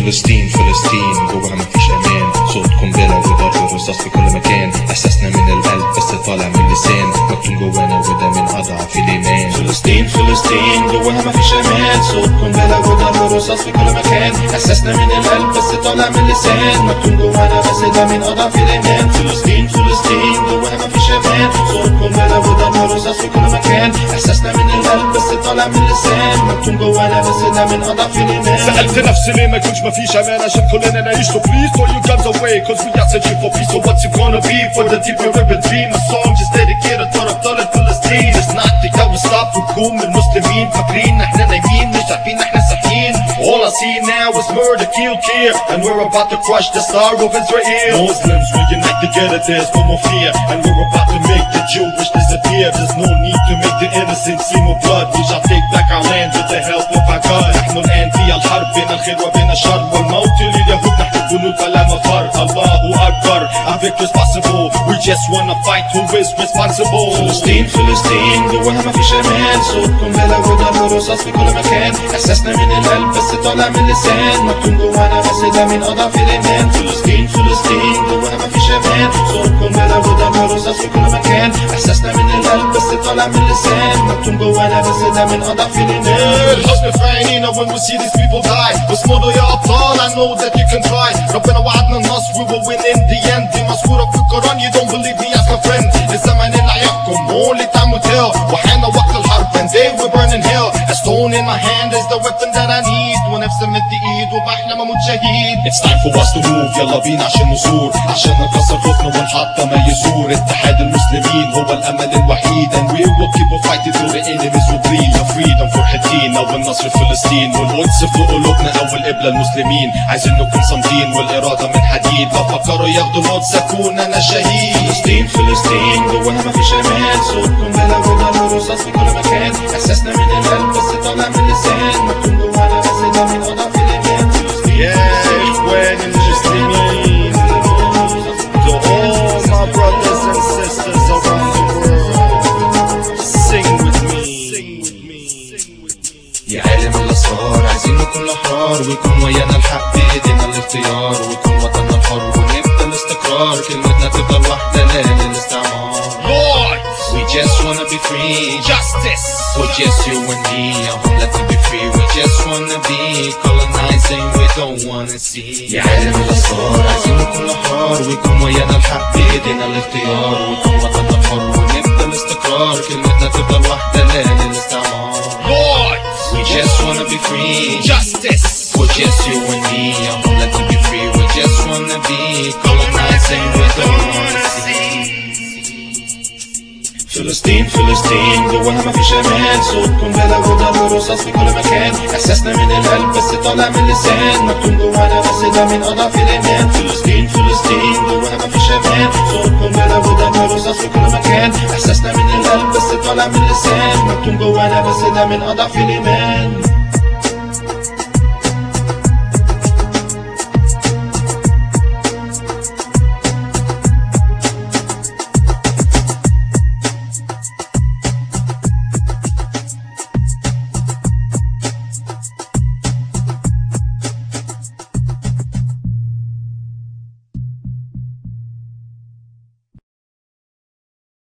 فلسطين فلسطين جواها مفيش امان صوت قنبله وضرب رصاص في كل مكان احساسنا من القلب بس طالع من اللسان مكتوم جوانا وده من اضعف الايمان فلسطين فلسطين جواها مفيش امان صوت قنبله وضرب رصاص في كل مكان احساسنا من القلب بس طالع من اللسان مكتوم جوانا بس ده من اضعف الايمان فلسطين فلسطين جواها مفيش امان صوت قنبله وضرب رصاص في كل مكان احساسنا من القلب بس طالع من اللسان مكتوم جوانا بس ده من اضعف الايمان سألت نفسي ليه ما يكونش مفيش امان عشان كلنا نعيش so please throw your guns away cause we are searching for peace so what's it gonna be for the deep ribbon dream a song just dedicated to أبطال فلسطين it's not the young stop نجوم المسلمين فاكرين احنا نايمين مش عارفين احنا صاحيين all I see now is murder kill care and we're about to crush the star of Israel Muslims we unite together there's no more fear and we're about to make the Jewish disappear there's no need to make the innocent see more blood we shall take back our land with the help of our God نحن الآن في الحرب بين الخير وبين الشر والموت لليهود نحن جنود فلا مفر الله أكبر avec responsible we just wanna fight who is responsible فلسطين فلسطين جواها مفيش امان صوت قنبله وضرب رصاص في كل مكان احساسنا من القلب بس طالع من اللسان مكتوم جوانا بس ده من اضعف الايمان فلسطين فلسطين جواها مفيش امان صوت قنبله وضرب رصاص في كل مكان احساسنا من القلب بس طالع من اللسان مكتوم جوانا بس ده من اضعف الايمان الحزن في عينينا when we see these people die واصمدوا يا أبطال I know that you can try ربنا وعدنا النصر we will win in the end دي مذكورة في القرآن you don't believe me ask a friend الزمن اللي هيحكم only time will tell وحان وقت الحرب and they will burn in hell a stone in my hand is the weapon that I need ونفسي مد ايد وبحلم اموت شهيد it's time for us to move يلا بينا عشان نزور عشان نكسر خوفنا ونحطم ما يزور اتحاد المسلمين هو الامل الوحيد and we will keep on fighting till the enemies will bleed your freedom فرحتين او النصر في فلسطين والقدس في قلوبنا او القبلة المسلمين عايزين نكون صامدين والاراده من حديد لو فكروا ياخدوا القدس اكون انا شهيد فلسطين فلسطين جواها مفيش امان صوت قنبله وضرب رصاص في كل مكان احساسنا من القلب بس طالع من اللسان مكتوم جوانا بس ده من اضعف الايمان فلسطين Yeah, اخواني المسلمين To all my brothers and sisters around the world Sing with me يا عالم الاسرار عايزين نكون احرار ويكون ويانا الحق بايدينا الاختيار ويكون وطننا الحر ونبدا الاستقرار كلمتنا تفضل واحده لا للاستعمار Lord, We just wanna be free justice For just you and me, I won't let you be free We just wanna be colonizing, we don't wanna see يا عالم الأسرار عايزين نكون أحرار ويكون ويانا الحق بإيدينا الاختيار ويكون وطننا الحر ونبدأ الاستقرار كلمتنا تفضل واحدة لا للاستعمار Lord, We just wanna be free justice For just you and me, I won't let you be free We just wanna be colonizing, we don't wanna see فلسطين فلسطين جواها مفيش امان صوت قنبله وضرب رصاص في كل مكان احساسنا من القلب بس طالع من اللسان مكتوم جوانا بس ده من اضعف الايمان فلسطين فلسطين جواها مفيش امان صوت قنبله وضرب رصاص في كل مكان احساسنا من القلب بس طالع من اللسان مكتوم جوانا بس ده من اضعف الايمان